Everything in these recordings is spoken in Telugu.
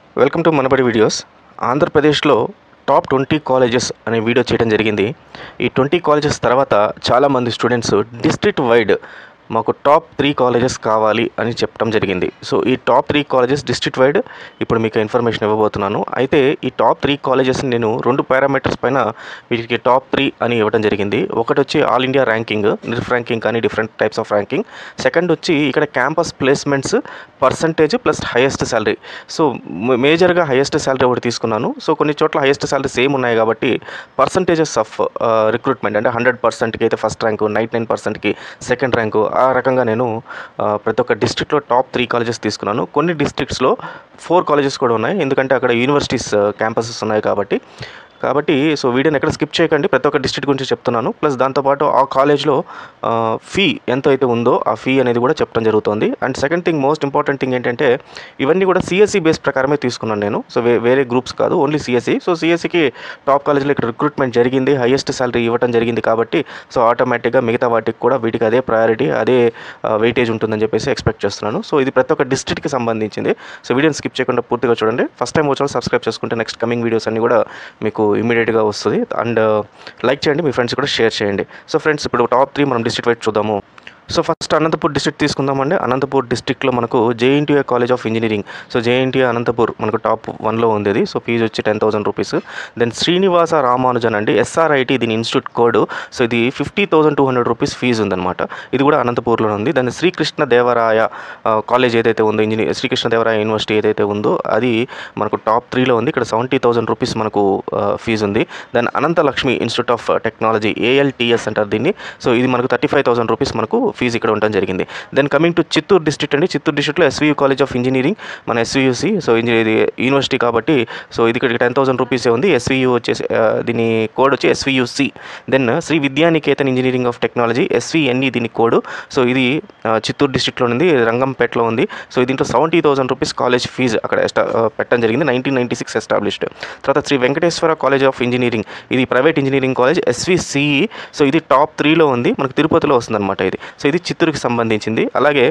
వెల్కమ్ టు మనబడి వీడియోస్ ఆంధ్రప్రదేశ్లో టాప్ ట్వంటీ కాలేజెస్ అనే వీడియో చేయడం జరిగింది ఈ ట్వంటీ కాలేజెస్ తర్వాత చాలామంది స్టూడెంట్స్ డిస్ట్రిక్ట్ వైడ్ మాకు టాప్ త్రీ కాలేజెస్ కావాలి అని చెప్పడం జరిగింది సో ఈ top three colleges district wide ఇప్పుడు మీకు ఇన్ఫర్మేషన్ ఇవ్వబోతున్నాను అయితే ఈ టాప్ త్రీ కాలేజెస్ నేను రెండు పారామీటర్స్ పైన వీటికి టాప్ త్రీ అని ఇవ్వడం జరిగింది ఒకటి వచ్చి all India ranking NIRF ranking కానీ different types of ranking second వచ్చి ఇక్కడ campus placements percentage plus highest salary so మేజర్గా హైయెస్ట్ శాలరీ ఒకటి తీసుకున్నాను సో కొన్ని చోట్ల హైయెస్ట్ శాలరీ సేమ్ ఉన్నాయి కాబట్టి పర్సంటేజెస్ ఆఫ్ రిక్రూట్మెంట్ అంటే హండ్రెడ్ పర్సెంట్కి అయితే ఫస్ట్ ర్యాంకు నైంటీ నైన్ పర్సెంట్కి సెకండ్ ర్యాంకు ఆ రకంగా నేను ఆ, ప్రతి ఒక్క డిస్ట్రిక్ట్లో టాప్ త్రీ కాలేజెస్ తీసుకున్నాను కొన్ని డిస్ట్రిక్ట్స్లో ఫోర్ కాలేజెస్ కూడా ఉన్నాయి ఎందుకంటే అక్కడ యూనివర్సిటీస్ క్యాంపసెస్ ఉన్నాయి కాబట్టి కాబట్టి సో వీడియోని ఎక్కడ స్కిప్ చేయకండి ప్రతి ఒక్క డిస్ట్రిక్ట్ గురించి చెప్తున్నాను ప్లస్ దాంతోపాటు ఆ కాలేజ్లో ఫీ ఎంత అయితే ఉందో ఆ ఫీ అనేది కూడా చెప్పడం జరుగుతుంది and second thing most important thing ఏంటంటే ఇవన్నీ కూడా సిఎస్సి బేస్ ప్రకారమే తీసుకున్నాను నేను సో వే వేరే గ్రూప్స్ కాదు ఓన్లీ సిఎస్సి సో సిఎస్సికి టాప్ కాలేజ్లో ఇక్కడ రిక్రూట్మెంట్ జరిగింది హైయెస్ట్ శాలరీ ఇవ్వడం జరిగింది కాబట్టి సో ఆటోమేటిక్గా మిగతా వాటికి కూడా వీటికి అదే ప్రయారిటీ అదే వెయిటేజ్ ఉంటుందని చెప్పేసి ఎక్స్పెక్ట్ చేస్తున్నాను సో ఇది ప్రతి ఒక్క డిస్ట్రిక్ట్కి సంబంధించింది సో వీడియోని స్కిప్ చేయకుండా పూర్తిగా చూడండి ఫస్ట్ టైం వచ్చి సబ్స్క్రైబ్ చేసుకుంటే నెక్స్ట్ కమింగ్ వీడియోస్ అన్ని కూడా మీకు ఇమీడియట్గా వస్తుంది అండ్ లైక్ చేయండి మీ ఫ్రెండ్స్ కూడా షేర్ చేయండి సో ఫ్రెండ్స్ ఇప్పుడు టాప్ త్రీ మనం డిస్ట్రిక్ట్ వైట్ చూద్దాము సో ఫస్ట్ అనంతపూర్ డిస్ట్రిక్ట్ తీసుకుందామండి అనంతపూర్ డిస్ట్రిక్ట్లో మనకు JNTA college of engineering so JNTA Anantapur మనకు టాప్ వన్లో ఉంది అది సో ఫీజు వచ్చి ten thousand rupees then Srinivasa Ramanujan అండి ఎస్ఆర్ఐటి దీని ఇన్స్టిట్యూట్ కోడ్ సో ఇది fifty thousand two hundred rupees fee ఉందన్నమాట ఇది కూడా అనంతపూర్లో ఉంది దాని శ్రీకృష్ణ దేవరాయ ఆ, కాలేజ్ ఏదైతే ఉందో ఇంజనీర్ శ్రీకృష్ణ దేవరాయ యూనివర్సిటీ ఏదైతే ఉందో అది మనకు టాప్ త్రీలో ఉంది ఇక్కడ సెవెంటీ థౌసండ్ రూపీస్ మనకు ఫీజు ఉంది then Ananthalakshmi institute of technology ALTS అంటారు దీన్ని సో ఇది మనకు థర్టీ ఫైవ్ థౌసండ్ రూపీస్ మనకు ఫీజు ఇక్కడ ఉండడం జరిగింది then coming to Chittoor district అండి చిత్తూరు డిస్ట్రిక్ట్లో ఎస్వీయూ కాలేజ్ ఆఫ్ ఇంజనీరింగ్ మన ఎస్వీయూసి సో ఇంజనీర్ ఇది యూనివర్సిటీ కాబట్టి సో ఇది ఇక్కడ టెన్ థౌసండ్ రూపీసే ఉంది ఎస్వీయూ వచ్చేసి ఆ, దీని కోడ్ వచ్చి SVUC then Shri Vidyanikethan engineering of technology SVNE దీని కోడ్ సో ఇది ఆ, చిత్తూరు డిస్ట్రిక్ట్లో ఉంది రంగంపేటలో ఉంది సో దీంట్లో seventy thousand rupees college fees అక్కడ ఎస్టా ఆ, పెట్టడం జరిగింది నైన్టీన్ నైన్టీ సిక్స్ ఎస్టాబ్లిష్డ్ తర్వాత Shri Venkateswara college of engineering ఇది private engineering college SVCE so ఇది టాప్ త్రీలో ఉంది మనకు తిరుపతిలో వస్తుందన్నమాట ఇది సో ఇది చిత్తూరుకి సంబంధించింది అలాగే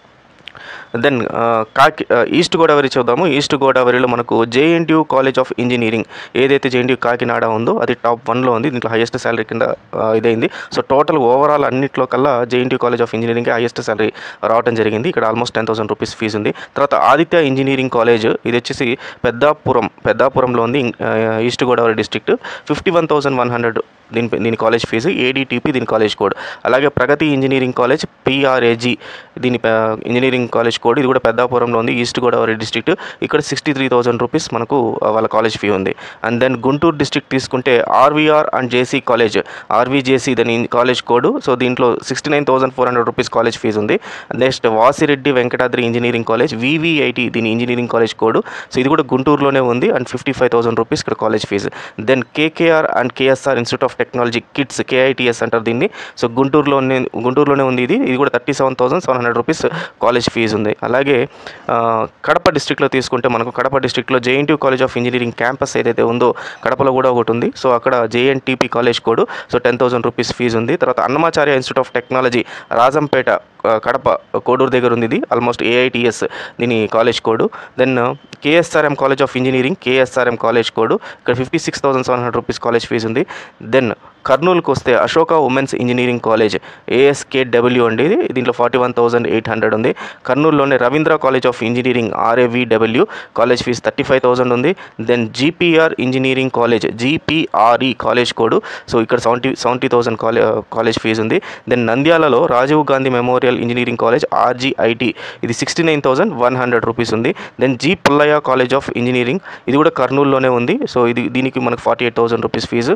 దెన్ కాకి ఆ, ఈస్ట్ గోదావరి చూద్దాము ఈస్ట్ గోదావరిలో మనకు జేఎన్టీయూ కాలేజ్ ఆఫ్ ఇంజనీరింగ్ ఏదైతే జేఎన్టీయూ కాకినాడ ఉందో అది టాప్ వన్లో ఉంది దీంట్లో హైయెస్ట్ శాలరీ కింద ఆ, ఇదైంది సో టోటల్ ఓవరాల్ అన్నిట్లో కల్లా JNTU college of engineering highest salary రావడం జరిగింది ఇక్కడ almost ten thousand rupees fees ఉంది తర్వాత ఆదిత్య ఇంజనీరింగ్ కాలేజ్ ఇది వచ్చేసి పెద్దాపురం పెద్దాపురంలో ఉంది ఆ, east Godavari district fifty one thousand one hundred దీని దీని కాలేజ్ ఫీజు ఏడీటీపీ దీని కాలేజ్ కోడ్ అలాగే ప్రగతి ఇంజనీరింగ్ కాలేజ్ పిఆర్ఏజీ దీని ప- ఇంజనీరింగ్ కాలేజ్ కోడ్ ఇది కూడా పెద్దాపురంలో ఉంది ఈస్ట్ గోదావరి డిస్ట్రిక్ట్ ఇక్కడ సిక్స్టీ త్రీ థౌసండ్ రూపీస్ మనకు ఆ, వాళ్ళ కాలేజ్ ఫీ ఉంది అండ్ దెన్ గుంటూరు డిస్ట్రిక్ట్ తీసుకుంటే RVR and JC college RVJC దాని కాలేజ్ కోడ్ సో దీంట్లో sixty nine thousand four hundred rupees college fees ఉంది next Vasireddy Venkatadri engineering college VVIT దీని ఇంజనీరింగ్ కాలేజ్ కోడ్ సో ఇది కూడా గుంటూరులోనే ఉంది and fifty five thousand rupees ఇక్కడ college fees then KKR and KSR institute of technology kids KITS అంటారు దీన్ని సో గుంటూరులోనే గుంటూరులోనే ఉంది ఇది ఇది కూడా thirty seven thousand seven hundred rupees college fees ఉంది అలాగే ఆ, కడప డిస్ట్రిక్ట్లో తీసుకుంటే మనకు కడప డిస్ట్రిక్ట్లో JNT college of engineering campus ఏదైతే ఉందో కడపలో కూడా ఒకటి ఉంది సో అక్కడ JNTP college code so ten thousand rupees fees ఉంది తర్వాత Annamacharya institute of technology Rajampet ఆ, కడప కోడూరు దగ్గర ఉంది ఇది ఆల్మోస్ట్ ఏఐటిఎస్ దీని college code then KSRM college of engineering KSRM college code ఇక్కడ fifty six thousand seven hundred rupees college fees ఉంది దెన్ కర్నూలుకు వస్తే Ashoka women's engineering college ASKW అండి ఇది దీంట్లో forty one thousand eight hundred ఉంది కర్నూలులోనే Ravindra college of engineering RAVW college fees thirty five thousand ఉంది then GPR engineering college GPRE college code so ఇక్కడ seventy seventy thousand college college fees ఉంది దెన్ నంద్యాలలో Rajiv Gandhi memorial engineering college ఆర్జీఐటి ఇది sixty nine thousand one hundred rupees ఉంది then G Pullaiah college of engineering ఇది కూడా కర్నూలులోనే ఉంది సో ఇది దీనికి మనకు forty eight thousand rupees fees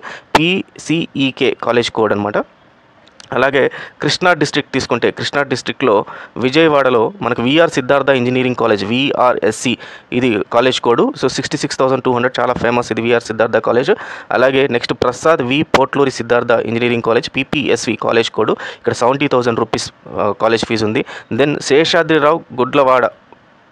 PCEK college code అనమాట అలాగే కృష్ణా డిస్ట్రిక్ట్ తీసుకుంటే కృష్ణా డిస్ట్రిక్ట్లో విజయవాడలో మనకు VR Siddhartha engineering college VRSC ఇది college code so sixty six thousand two hundred చాలా ఫేమస్ ఇది విఆర్ సిద్ధార్థ కాలేజ్ అలాగే next Prasad V Potluri Siddhartha engineering college PPSV college code ఇక్కడ seventy thousand rupees college fees ఉంది దెన్ శేషాద్రిరావు గుడ్లవాడ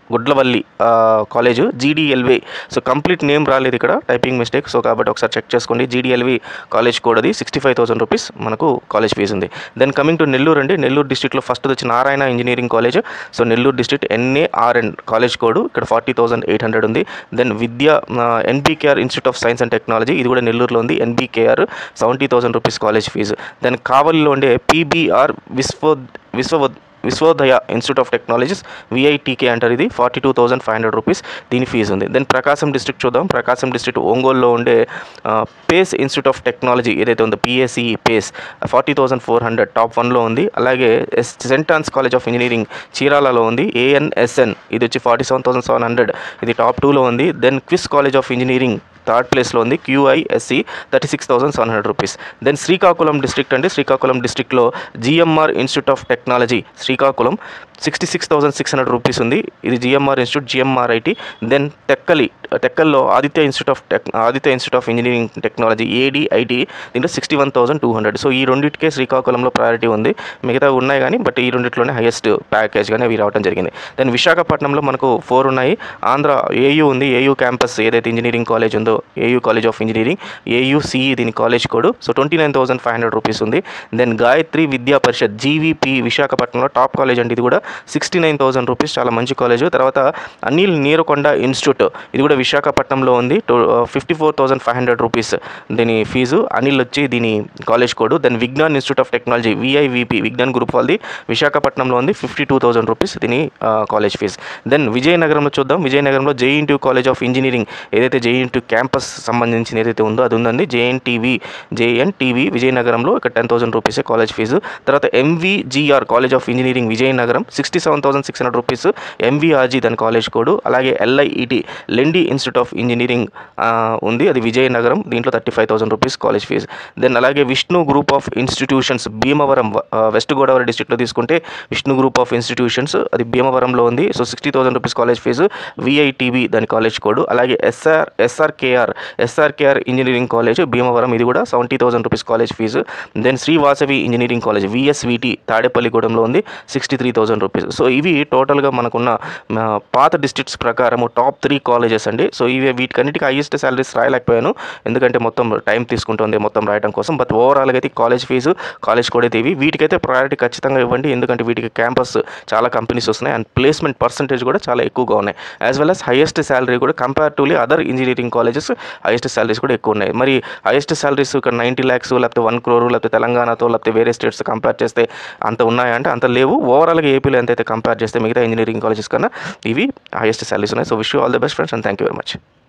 గుడ్లవల్లి ఆ, college GDLV so complete name రాలేదు ఇక్కడ టైపింగ్ మిస్టేక్ సో కాబట్టి ఒకసారి చెక్ చేసుకోండి జీడిఎల్వి కాలేజ్ కోడ్ అది సిక్స్టీ ఫైవ్ థౌసండ్ రూపీస్ మనకు కాలేజ్ ఫీజు ఉంది దెన్ కమింగ్ టు నెల్లూరు అండి నెల్లూరు డిస్ట్రిక్ట్లో ఫస్ట్ వచ్చి Narayana engineering college so Nellore district NARN college code ఇక్కడ ఫార్టీ థౌసండ్ ఎయిట్ హండ్రెడ్ ఉంది then Vidya NBKR institute of science and technology ఇది కూడా నెల్లూరులో ఉంది NBKR seventy thousand rupees college fees then కావలిలో ఉండే PBR Vishwa Vishwa Vishwodaya institute of technologies VITK అంటారు ఇది forty two thousand five hundred rupees దీని ఫీజు ఉంది దెన్ ప్రకాశం డిస్ట్రిక్ట్ చూద్దాం ప్రకాశం డిస్ట్రిక్ట్ ఒంగోలులో ఉండే ఆ, పేస్ ఇన్స్టిట్యూట్ ఆఫ్ టెక్నాలజీ ఏదైతే ఉందో PSC pace forty thousand four hundred top వన్లో ఉంది అలాగే S saint Ann's college of engineering చీరాలలో ఉంది ఏఎన్ఎస్ఎన్ ఇది వచ్చి forty seven thousand seven hundred ఇది టాప్ టూలో ఉంది then QIS college of engineering third ప్లేస్లో ఉంది QISC thirty six thousand seven hundred rupees then Srikakulam district అండి శ్రీకాకుళం డిస్ట్రిక్ట్లో GMR institute of technology Srikakulam sixty six thousand six hundred rupees ఉంది ఇది GMR institute GMR IT then Tekkali టెక్కల్లో Aditya institute of tech Aditya institute of engineering technology ADIT దీంట్లో sixty one thousand two hundred so ఈ రెండింటికే శ్రీకాకుళంలో ప్రయారిటీ ఉంది మిగతా ఉన్నాయి కానీ బట్ ఈ రెండిట్లోనే హైయెస్ట్ ప్యాకేజ్గానే అవి రావడం జరిగింది దెన్ విశాఖపట్నంలో మనకు ఫోర్ ఉన్నాయి ఆంధ్ర ఏయూ ఉంది ఏయూ క్యాంపస్ ఏదైతే ఇంజనీరింగ్ కాలేజ్ ఉందో AU college of engineering AUCE దీని college code so twenty nine thousand five hundred rupees ఉంది దెన్ గాయత్రి విద్యా పరిషత్ జీవీపీ విశాఖపట్నంలో టాప్ కాలేజ్ అండి ఇది కూడా సిక్స్టీ నైన్ థౌసండ్ రూపీస్ చాలా మంచి కాలేజ్ తర్వాత అనిల్ నీరకొండ ఇన్స్టిట్యూట్ ఇది కూడా విశాఖపట్నంలో ఉంది fifty four thousand five hundred rupees దీని ఫీజు అనిల్ వచ్చి దీని college code then Vignan institute of technology VIVP Vignan group వాళ్ళది విశాఖపట్నంలో ఉంది ఫిఫ్టీ టూ థౌసండ్ రూపీస్ దీని కాలేజ్ ఫీజు దెన్ విజయనగరంలో చూద్దాం విజయనగరంలో జేఎన్టీ కాలేజ్ ఆఫ్ ఇంజనీరింగ్ ఏదైతే జేఎన్టీ క్యాంపస్ సంబంధించిన ఏదైతే ఉందో అది ఉందండి జేఎన్టీవీ జేఎన్టీవీ విజయనగరంలో ఇక్కడ ten thousand rupees college fees తర్వాత MVGR college of engineering Vizianagaram sixty seven thousand six hundred rupees MVRG దాని కాలేజ్ కోడ్ అలాగే ఎల్ఐఈటి లెండి ఇన్స్టిట్యూట్ ఆఫ్ ఇంజనీరింగ్ ఆ, ఉంది అది విజయనగరం దీంట్లో thirty five thousand rupees college fees then అలాగే Vishnu group of institutions Bhimavaram ఆ, వెస్ట్ గోదావరి డిస్ట్రిక్ట్లో తీసుకుంటే విష్ణు గ్రూప్ ఆఫ్ ఇన్స్టిట్యూషన్స్ అది భీమవరంలో ఉంది so sixty thousand rupees college fees VITB దాని కాలేజ్ కోడ్ అలాగే SR SRKR SRKR engineering college Bhimavaram ఇది కూడా seventy thousand rupees college fees then Sri Vasavi engineering college VSVT తాడేపల్లిగూడెంలో ఉంది sixty three thousand rupees so ఇవి టోటల్గా మనకున్న ఆ, పాత డిస్ట్రిక్ట్స్ ప్రకారము టాప్ త్రీ కాలేజెస్ అండి సో ఇవి వీటికన్నిటికీ హైయెస్ట్ సాలరీస్ రాయలేకపోయాను ఎందుకంటే మొత్తం టైం తీసుకుంటుంది మొత్తం రాయడం కోసం బట్ ఓవరాల్గా అయితే కాలేజ్ ఫీజు కాలేజ్ కూడా అయితే ఇవి వీటికైతే ప్రయారిటీ ఖచ్చితంగా ఇవ్వండి ఎందుకంటే వీటికి క్యాంపస్ చాలా కంపెనీస్ వస్తున్నాయి అండ్ ప్లేస్మెంట్ పర్సంటేజ్ కూడా చాలా ఎక్కువగా ఉన్నాయి as well as highest salary కూడా comparatively other engineering colleges highest salaries కూడా ఎక్కువ ఉన్నాయి మరి హైయెస్ట్ శాలరీస్ ఇక్కడ నైంటీ ల్యాక్స్ లేకపోతే వన్ క్రోర్ లేకపోతే తెలంగాణతో లేకపోతే వేరే స్టేట్స్ కంపేర్ చేస్తే అంత ఉన్నాయా అంటే అంత లేవు ఓవరాల్గా ఏపీలో ఎంతైతే కంపేర్ చేస్తే మిగతా ఇంజనీరింగ్ కాలేజెస్ కన్నా ఇవి హైయెస్ట్ శాలరీస్ ఉన్నాయి so wish you all the best friends and thank you very much